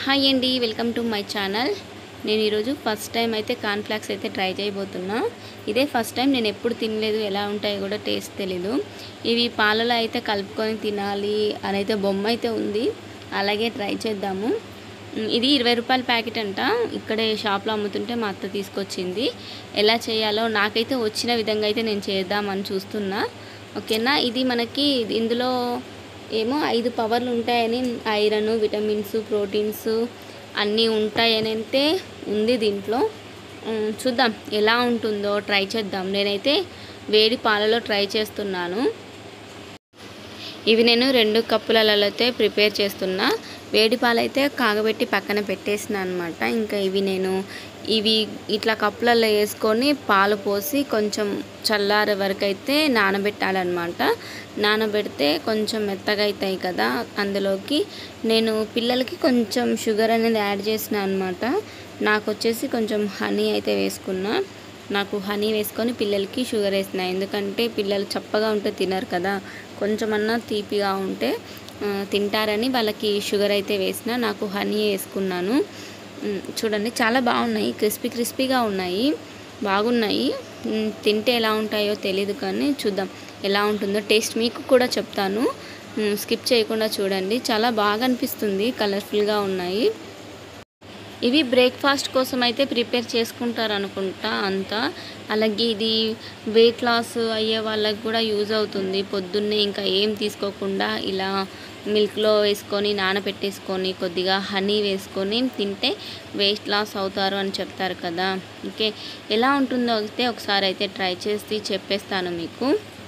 hi అండి welcome to my channel నేను ఈరోజు ఫస్ట్ టైం అయితే కార్న్ఫ్లాక్స్ అయితే ట్రై చేయబోతున్నా ఇదే ఫస్ట్ టైం నేను ఎప్పుడు తినలేదు ఎలా ఉంటాయో కూడా టేస్ట్ తెలీదు ఇవి పాలలో అయితే కలుపుకొని తినాలి అని అయితే బొమ్మ అయితే ఉంది అలాగే ట్రై చేద్దాము ఉమ్, ఇది ఇరవై రూపాయల ప్యాకెట్ అంట ఇక్కడే షాప్లో అమ్ముతుంటే మా అత్త తీసుకొచ్చింది ఎలా చేయాలో నాకైతే వచ్చిన విధంగా అయితే నేను చేద్దామని చూస్తున్నా ఓకేనా ఇది మనకి ఇందులో ఏమో ఐదు పవర్లు ఉంటాయని ఐరన్ విటమిన్స్ ప్రోటీన్స్ అన్నీ ఉంటాయని అయితే ఉంది దీంట్లో ఉమ్, చూద్దాం ఎలా ఉంటుందో ట్రై చేద్దాం నేనైతే వేడి పాలలో ట్రై చేస్తున్నాను ఇవి నేను రెండు కప్పులలో అయితే ప్రిపేర్ చేస్తున్నా వేడి పాలైతే కాగబెట్టి పక్కన పెట్టేసిన అనమాట ఇంకా ఇవి నేను ఇవి ఇట్లా కప్పులలో వేసుకొని పాలు పోసి కొంచెం చల్లారే వరకు అయితే నానబెట్టాలన్నమాట నానబెడితే కొంచెం మెత్తగా అవుతాయి కదా అందులోకి నేను పిల్లలకి కొంచెం షుగర్ అనేది యాడ్ చేసిన అనమాట నాకు వచ్చేసి కొంచెం హనీ అయితే వేసుకున్నా నాకు హనీ వేసుకొని పిల్లలకి షుగర్ వేసిన ఎందుకంటే పిల్లలు చప్పగా ఉంటే తినరు కదా కొంచెమన్నా తీపిగా ఉంటే ఆ, తింటారని వాళ్ళకి షుగర్ అయితే వేసిన నాకు హనీ వేసుకున్నాను ఉమ్, చూడండి చాలా బాగున్నాయి క్రిస్పీ క్రిస్పీగా ఉన్నాయి బాగున్నాయి ఉమ్, తింటే ఎలా ఉంటాయో తెలియదు కానీ చూద్దాం ఎలా ఉంటుందో టేస్ట్ మీకు కూడా చెప్తాను ఉమ్, స్కిప్ చేయకుండా చూడండి చాలా బాగా అనిపిస్తుంది కలర్ఫుల్గా ఉన్నాయి ఇవి బ్రేక్ఫాస్ట్ కోసం అయితే ప్రిపేర్ చేసుకుంటారు అనుకుంటా అంతా అలాగే ఇది వెయిట్ లాస్ అయ్యే వాళ్ళకి కూడా యూజ్ అవుతుంది పొద్దున్నే ఇంకా ఏం తీసుకోకుండా ఇలా మిల్క్లో వేసుకొని నానబెట్టేసుకొని కొద్దిగా హనీ వేసుకొని తింటే వెయిట్ లాస్ అవుతారు అని చెప్తారు కదా ఓకే ఎలా ఉంటుందో అయితే ఒకసారి అయితే ట్రై చేసి చెప్పేస్తాను మీకు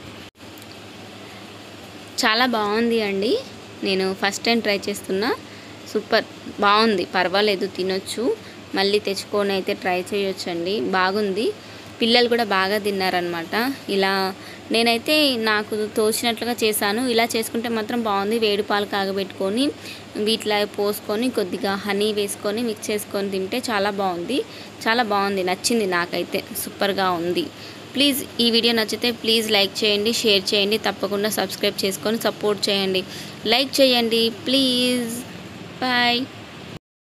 చాలా బాగుంది అండి నేను ఫస్ట్ టైం ట్రై చేస్తున్నా సూపర్ బాగుంది పర్వాలేదు తినొచ్చు మళ్ళీ తెచ్చుకొని అయితే ట్రై చేయొచ్చండి బాగుంది పిల్లలు కూడా బాగా తిన్నారనమాట ఇలా నేనైతే నాకు తోచినట్లుగా చేశాను ఇలా చేసుకుంటే మాత్రం బాగుంది వేడి పాలు కాగబెట్టుకొని వీటిలో పోసుకొని కొద్దిగా హనీ వేసుకొని మిక్స్ చేసుకొని తింటే చాలా బాగుంది చాలా బాగుంది నచ్చింది నాకైతే సూపర్గా ఉంది ప్లీజ్ ఈ వీడియో నచ్చితే ప్లీజ్ లైక్ చేయండి షేర్ చేయండి తప్పకుండా సబ్స్క్రైబ్ చేసుకొని సపోర్ట్ చేయండి లైక్ చేయండి ప్లీజ్ బాయ్